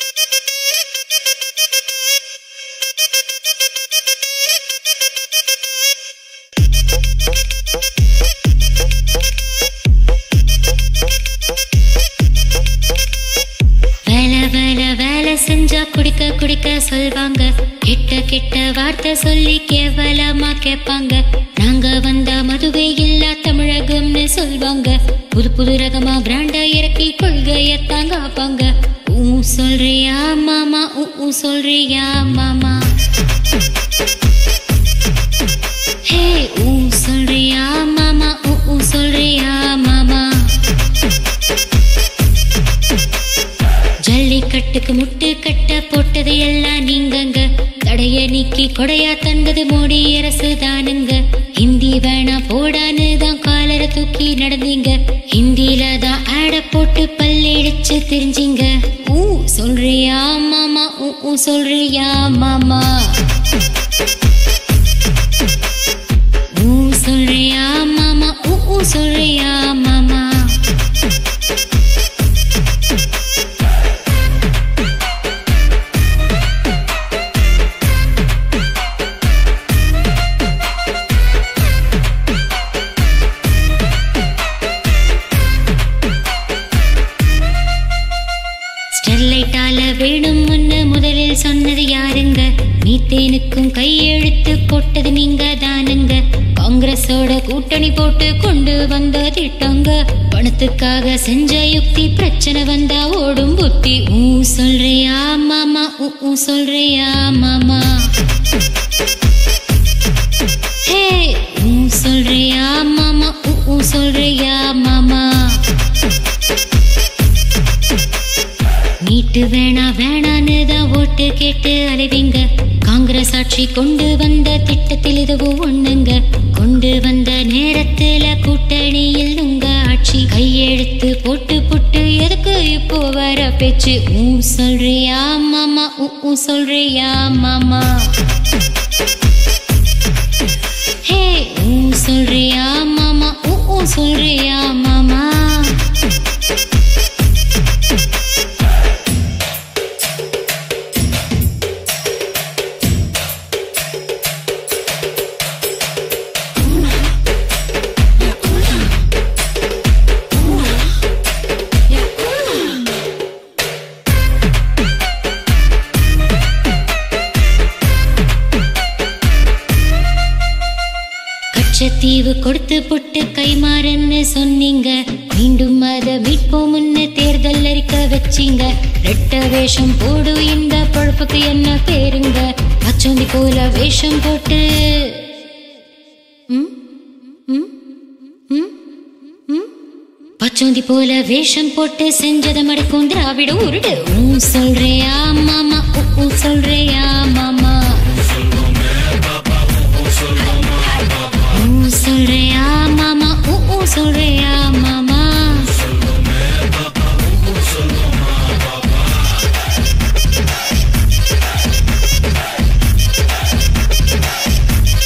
வேலை வேலை வேலை செஞ்சா குடிக்க குடிக்க சொல்வாங்க கெட்ட கெட்ட வார்த்தை சொல்லி கேவலமா கேட்பாங்க நாங்க வந்த மதுவே இல்லா தமிழகம்னு சொல்வாங்க புது புது ரகமா பிராண்டா இறக்கி கொள்கையத்தான் காப்பாங்க ஊ சொல்றியா மாமா ஊ ஊ சொல்றியா மாமா ஹே ஊ சொல்றியா மாமா ஊ ஊ சொல்றியா மாமா ஜல்லிக்கட்டுக்கு முட்டு கட்ட போட்டது எல்லாம் நீங்கங்க தடைய நீக்கி கொடையா தந்தது மோடி அரசு தானுங்க ஹிந்தி வேணா போடான்னு தான் காலரை தூக்கி நடந்தீங்க ஹிந்தில தான் ஆட போட்டு பல்லிடிச்சு தெரிஞ்சிங்க ஊ சொல்றியா மாமா ஊ ஊ சொல்றியா மாமா ஊ சொல்றியா மாமா ஊ ஊ சொல்றியா மாமா ஸ்டெர்லைட்டால வேணும் முன்னு முதலில் சொன்னது யாருங்க மீத்தேனுக்கும் கையெழுத்து போட்டது நீங்க தானுங்க காங்கிரஸோட கூட்டணி போட்டு கொண்டு வந்த திட்டங்க பணத்துக்காக செஞ்ச யுக்தி பிரச்சனை வந்தா ஓடும் புத்தி ஊ சொல்றியா மாமா ஊ ஊ சொல்றியா மாமா ஹே ஊ சொல்றியா மாமா ஊ ஊ சொல்றியா மாமா நீட்டு வேணா வேணான்னு தான் ஓட்டு கேட்டு அலைவீங்க காங்கிரஸ் ஆட்சி கொண்டு வந்த திட்டத்தில் இதுவும் ஒண்ணுங்க கொண்டு வந்த நேரத்துல கூட்டணியில் உங்க ஆட்சி கையெழுத்து போட்டு புட்டு எதுக்கு இப்போ வர பேச்சு ஊ சொல்றியா மாமா ஊ ஊ சொல்றியா மாமா ஹே ஊ சொல்றியா மாமா ஊ ஊ சொல்றியா மாமா கச்சத்தீவு கொடுத்து புட்டு கைமாறன்னு சொன்னீங்க மீண்டும் அத மீட்போம்னு தேர்தல் அறிக்க வச்சீங்க ரெட்ட வேஷம் போடு இந்த பொழப்புக்கு என்ன பேருங்க பச்சோந்தி போல வேஷம் போட்டு ம்? ம்? ம்? ம்? பச்சோந்தி போல வேஷம் போட்டு செஞ்சதை மடிக்கும் திராவிட உருடு ஊ சொல்றியா மாமா ஊ ஊ சொல்றியா மாமா ஊ சொல்றியா மாமா ஊ ஊ சொல்றியா மாமா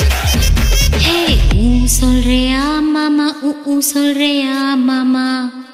ஹே ஊ சொல்றியா மாமா ஊ ஊ சொல்றியா மாமா